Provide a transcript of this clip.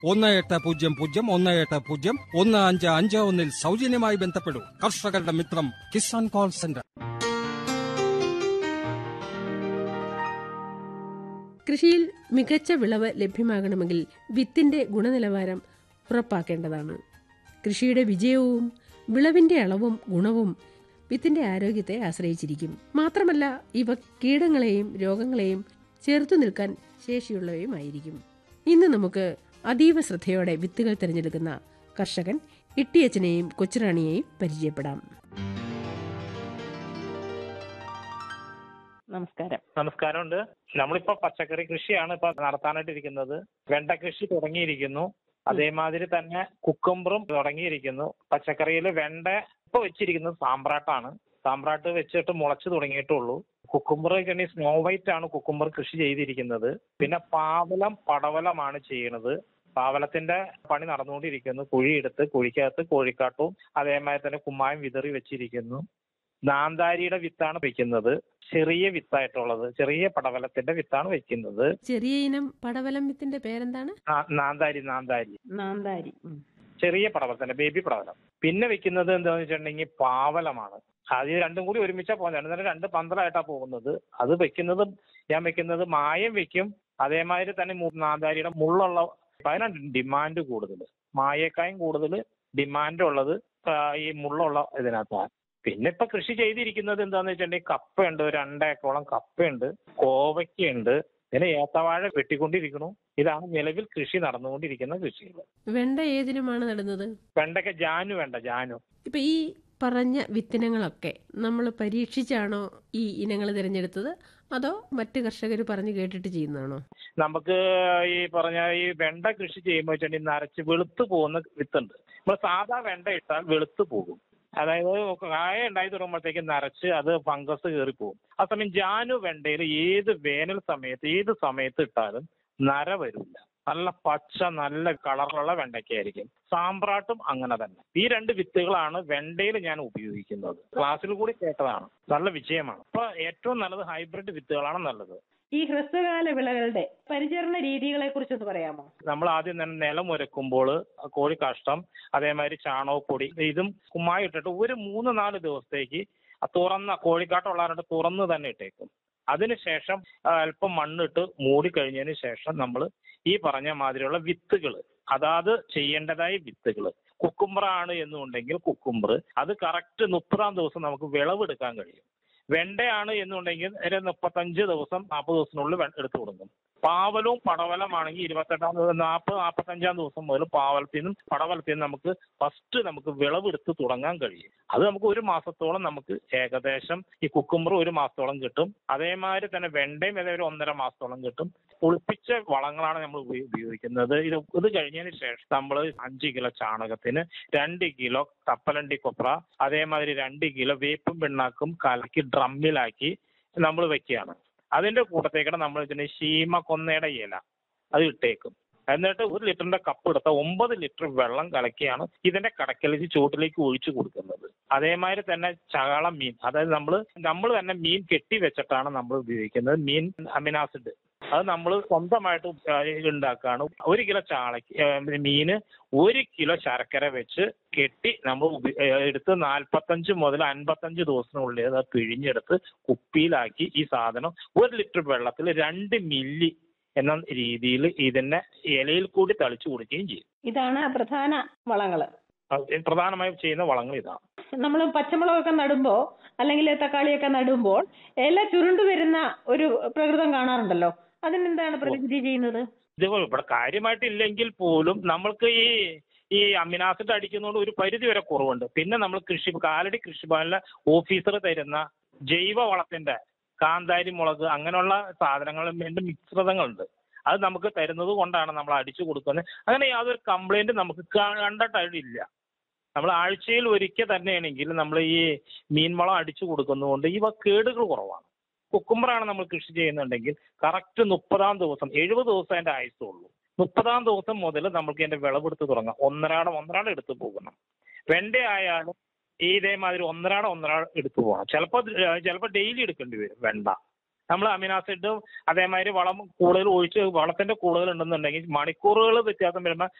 ഒന്ന് എട്ട് പൂജ്യം പൂജ്യം ഒന്ന് എട്ട് പൂജ്യം ഒന്ന് അഞ്ച് അഞ്ച് ഒന്നിൽ സൗജന്യമായി ബന്ധപ്പെടൂ കർഷകരുടെ മിത്രം കിസാൻ കോൾ സെന്റർ കൃഷിയിൽ മികച്ച വിളവ് ലഭ്യമാകണമെങ്കിൽ വിത്തിന്റെ ഗുണനിലവാരം ഉറപ്പാക്കേണ്ടതാണ് കൃഷിയുടെ വിജയവും വിളവിന്റെ അളവും ഗുണവും വിത്തിന്റെ ആരോഗ്യത്തെ ആശ്രയിച്ചിരിക്കും മാത്രമല്ല ഇവ കീടങ്ങളെയും രോഗങ്ങളെയും ചെറുത്തു നിൽക്കാൻ ശേഷിയുള്ളവയുമായിരിക്കും ഇന്ന് നമുക്ക് അതീവ ശ്രദ്ധയോടെ വിത്തുകൾ തിരഞ്ഞെടുക്കുന്ന കർഷകൻ ഇട്ടിയച്ചനെയും കൊച്ചുറാണിയെയും പരിചയപ്പെടാം നമസ്കാരം നമസ്കാരമുണ്ട് നമ്മളിപ്പോ പച്ചക്കറി കൃഷിയാണ് ഇപ്പൊ നടത്താനായിട്ട് ഇരിക്കുന്നത് വെണ്ട കൃഷി തുടങ്ങിയിരിക്കുന്നു അതേമാതിരി തന്നെ കുക്കുംബറും തുടങ്ങിയിരിക്കുന്നു പച്ചക്കറിയിൽ വെണ്ട ഇപ്പൊ വെച്ചിരിക്കുന്നത് സാമ്പ്രാട്ടാണ് സാമ്പ്രാട്ട് വെച്ചിട്ട് മുളച്ചു തുടങ്ങിയിട്ടുള്ളൂ കുക്കുംബർ വെച്ചിട്ടുണ്ടെങ്കിൽ സ്നോ വൈറ്റ് ആണ് കുക്കുംബർ കൃഷി ചെയ്തിരിക്കുന്നത് പിന്നെ പാവലം പടവലമാണ് ചെയ്യണത് പാവലത്തിന്റെ പണി നടന്നുകൊണ്ടിരിക്കുന്നു കുഴിയെടുത്ത് കുഴിക്കകത്ത് കോഴിക്കാട്ടും അതേമാതിരി തന്നെ കുമ്മായം വിതറി വെച്ചിരിക്കുന്നു നാന്താരിയുടെ വിത്താണ് വെക്കുന്നത് ചെറിയ വിത്തായിട്ടുള്ളത് ചെറിയ പടവലത്തിന്റെ വിത്താണ് വെക്കുന്നത് ചെറിയ ഇനം പടവലം വിത്തിന്റെ പേരെന്താണ് നാ- നാന്താരി നാന്താരി നാന്താരി ഉം. ചെറിയ പടവലത്തിന്റെ ബേബി പടവലം പിന്നെ വെക്കുന്നത് എന്താണെന്ന് വെച്ചിട്ടുണ്ടെങ്കിൽ പാവലമാണ് അത് രണ്ടും കൂടി ഒരുമിച്ചാ പോകുന്നത് രണ്ടും രണ്ട് പന്തലായിട്ടാ പോകുന്നത് അത് വെക്കുന്നത് ഞാൻ വെക്കുന്നത് മായം വെക്കും അതേമാതിരി തന്നെ മു- നാന്താരിയുടെ മുള്ളുള്ള അതിനാണ് ഡിമാൻഡ് കൂടുതൽ മായേക്കായും കൂടുതൽ ഡിമാൻഡ് ഉള്ളത് ആ, ഈ മുള്ളുള്ള ഇതിനകത്താണ് പിന്നെ ഇപ്പൊ കൃഷി ചെയ്തിരിക്കുന്നത് എന്താന്ന് വെച്ചിട്ടുണ്ടെങ്കിൽ കപ്പയുണ്ട് ഒരു രണ്ടേക്കോളം കപ്പയുണ്ട് കോവയ്ക്കുണ്ട് പിന്നെ ഏത്തവാഴ വെട്ടിക്കൊണ്ടിരിക്കണു ഇതാണ് നിലവിൽ കൃഷി നടന്നുകൊണ്ടിരിക്കുന്ന കൃഷികൾ വെണ്ട ഏതിനുമാണ് നടുന്നത് വെണ്ടയ്ക്ക ജാനു വേണ്ട ജാനു ഇപ്പൊ ഈ പറഞ്ഞ വിത്തിനങ്ങളൊക്കെ നമ്മൾ പരീക്ഷിച്ചാണോ ഈ ഇനങ്ങൾ തിരഞ്ഞെടുത്തത് അതോ മറ്റ് കർഷകർ പറഞ്ഞു കേട്ടിട്ട് ചെയ്യുന്നതാണോ നമുക്ക് ഈ പറഞ്ഞ ഈ വെണ്ട കൃഷി ചെയ്യുമ്പോൾ വെച്ചിട്ടുണ്ടെങ്കിൽ നരച്ച് വെളുത്ത് പോകുന്ന വിത്തുണ്ട് നമ്മൾ സാധാ വെണ്ട ഇട്ടാൽ വെളുത്ത് പോകും അതായത് കായ ഉണ്ടായി തുടങ്ങുമ്പോഴത്തേക്ക് നരച്ച് അത് ഫംഗസ് കയറി പോകും ആ സമയം ജാനു വെണ്ടയിൽ ഏത് വേനൽ സമയത്ത് ഏത് സമയത്ത് ഇട്ടാലും നര വരില്ല നല്ല പച്ച നല്ല കളറിലുള്ള വെണ്ടയ്ക്കായിരിക്കും സാമ്പ്രാട്ടും അങ്ങനെ തന്നെ ഈ രണ്ട് വിത്തുകളാണ് വെണ്ടയിൽ ഞാൻ ഉപയോഗിക്കുന്നത് ക്ലാസ്സിൽ കൂടി കേട്ടതാണ് നല്ല വിജയമാണ് അപ്പൊ ഏറ്റവും നല്ലത് ഹൈബ്രിഡ് വിത്തുകളാണ് നല്ലത് ഈ ഹ്രസ്വകാല വിളകളുടെ പരിചരണ രീതികളെ കുറിച്ചൊന്ന് പറയാമോ നമ്മൾ ആദ്യം തന്നെ നിലം ഒരുക്കുമ്പോൾ കോഴി കാഷ്ടം അതേമാതിരി ചാണകപ്പൊടി ഇതും കുമ്മായി ഇട്ടിട്ട് ഒരു മൂന്ന് നാല് ദിവസത്തേക്ക് ആ തുറന്ന കോഴിക്കാട്ടുള്ളവരുടെ തുറന്ന് തന്നെ ഇട്ടേക്കും അതിനുശേഷം ആ, അല്പം മണ്ണിട്ട് മൂടി കഴിഞ്ഞതിന് ശേഷം നമ്മൾ ഈ പറഞ്ഞ മാതിരിയുള്ള വിത്തുകൾ അതാത് ചെയ്യേണ്ടതായ വിത്തുകൾ കുക്കുംബറാണ് എന്നുണ്ടെങ്കിൽ കുക്കുംബർ അത് കറക്റ്റ് മുപ്പതാം ദിവസം നമുക്ക് വിളവെടുക്കാൻ കഴിയും വെണ്ടയാണ് എന്നുണ്ടെങ്കിൽ ഒരു മുപ്പത്തഞ്ച് ദിവസം നാൽപ്പത് ദിവസത്തിനുള്ളിൽ വെ- എടുത്തു കൊടുക്കും പാവലവും പടവലമാണെങ്കിൽ ഇരുപത്തെട്ടാം ദിവസം നാൽപ്പത് നാൽപ്പത്തഞ്ചാം ദിവസം മുതൽ പാവലത്തിൽ നിന്നും പടവലത്തിൽ നിന്നും നമുക്ക് ഫസ്റ്റ് നമുക്ക് വിളവെടുത്ത് തുടങ്ങാൻ കഴിയും അത് നമുക്ക് ഒരു മാസത്തോളം നമുക്ക് ഏകദേശം ഈ കുക്കുംബർ ഒരു മാസത്തോളം കിട്ടും അതേമാതിരി തന്നെ വെണ്ടയും ഏതായാലും ഒരു ഒന്നര മാസത്തോളം കിട്ടും പുളിപ്പിച്ച വളങ്ങളാണ് നമ്മൾ ഉപയോ- ഉപയോഗിക്കുന്നത് ഇത് ഇത് കഴിഞ്ഞതിന് ശേഷം നമ്മൾ അഞ്ച് കിലോ ചാണകത്തിന് രണ്ട് കിലോ കപ്പലണ്ടി കൊപ്ര അതേമാതിരി രണ്ട് കിലോ വേപ്പും പിണ്ണാക്കും കലക്കി ഡ്രമ്മിലാക്കി നമ്മൾ വെക്കുകയാണ് അതിന്റെ കൂട്ടത്തേക്കാണ് നമ്മൾ ഇതിന് ശീമ കൊന്നയുടെ ഇല അത് ഇട്ടേക്കും എന്നിട്ട് ഒരു ലിറ്ററിന്റെ കപ്പ് എടുത്ത ഒമ്പത് ലിറ്റർ വെള്ളം കലക്കിയാണ് ഇതിന്റെ കടക്കലിച്ച് ചുവട്ടിലേക്ക് ഒഴിച്ചു കൊടുക്കുന്നത് അതേമാതിരി തന്നെ ചകള മീൻ അതായത് നമ്മൾ നമ്മൾ തന്നെ മീൻ കെട്ടി വെച്ചിട്ടാണ് നമ്മൾ ഉപയോഗിക്കുന്നത് മീൻ അമിനാസിഡ് അത് നമ്മൾ സ്വന്തമായിട്ട് ഉണ്ടാക്കുകയാണ് ഒരു കിലോ ചാളയ്ക്ക് ഏഹ് മീന് ഒരു കിലോ ശർക്കര വെച്ച് കെട്ടി നമ്മൾ ഉപ- ഏഹ് എടുത്ത് നാൽപ്പത്തഞ്ച് മുതൽ അൻപത്തഞ്ച് ദിവസത്തിനുള്ളിൽ അത് പിഴിഞ്ഞെടുത്ത് കുപ്പിയിലാക്കി ഈ സാധനം ഒരു ലിറ്റർ വെള്ളത്തിൽ രണ്ട് മില്ലി എന്ന രീതിയിൽ ഇതിനെ ഇലയിൽ കൂടി തളിച്ചു കൊടുക്കുകയും ചെയ്യും ഇതാണ് പ്രധാന വളങ്ങള് അത് പ്രധാനമായും ചെയ്യുന്ന വളങ്ങൾ ഇതാണ് നമ്മൾ പച്ചമുളകൊക്കെ നടുമ്പോ അല്ലെങ്കിൽ തക്കാളിയൊക്കെ നടുമ്പോൾ ഇല ചുരുണ്ടു വരുന്ന ഒരു പ്രകൃതം കാണാറുണ്ടല്ലോ അതിനെന്താണ് പ്രതിവിധി ചെയ്യുന്നത് ഇത് ഇവിടെ കാര്യമായിട്ടില്ലെങ്കിൽ പോലും നമ്മൾക്ക് ഈ ഈ അമിനാസിഡ് അടിക്കുന്നതുകൊണ്ട് ഒരു പരിധി വരെ കുറവുണ്ട് പിന്നെ നമ്മൾ കൃഷി കാലടി കൃഷിഭവനിലെ ഓഫീസർ തരുന്ന ജൈവ വളത്തിന്റെ കാന്താരി മുളക് അങ്ങനെയുള്ള സാധനങ്ങളും രണ്ട് മിശ്രിതങ്ങളുണ്ട് അത് നമുക്ക് തരുന്നത് കൊണ്ടാണ് നമ്മൾ അടിച്ചു കൊടുക്കുന്നത് അങ്ങനെ യാതൊരു കംപ്ലൈന്റ് നമുക്ക് കണ്ടിട്ടില്ല നമ്മൾ ആഴ്ചയിൽ ഒരിക്കൽ തന്നെയാണെങ്കിൽ നമ്മൾ ഈ മീൻവളം അടിച്ചു കൊടുക്കുന്നതുകൊണ്ട് ഇവ കേടുകൾ കുറവാണ് കുക്കുമ്പറാണ് നമ്മൾ കൃഷി ചെയ്യുന്നുണ്ടെങ്കിൽ കറക്റ്റ് മുപ്പതാം ദിവസം എഴുപത് ദിവസം അതിന്റെ ആയുസുള്ളൂ മുപ്പതാം ദിവസം മുതൽ നമുക്ക് അതിന്റെ വിളവെടുത്ത് തുടങ്ങാം ഒന്നരാടം ഒന്നരാടം എടുത്ത് പോകണം വെണ്ട ആയാലും ഈ ഇതേമാതിരി ഒന്നരാടം ഒന്നരാടം എടുത്തു പോകണം ചിലപ്പോൾ ചിലപ്പോൾ ഡെയിലി എടുക്കേണ്ടി വരും വെണ്ട നമ്മൾ അമിനാസിഡും അതേമാതിരി വളം കൂടുതൽ ഒഴിച്ച് വളത്തിന്റെ കൂടുതൽ ഉണ്ടെന്നുണ്ടെങ്കിൽ മണിക്കൂറുകൾ വ്യത്യാസം വരുമ്പോൾ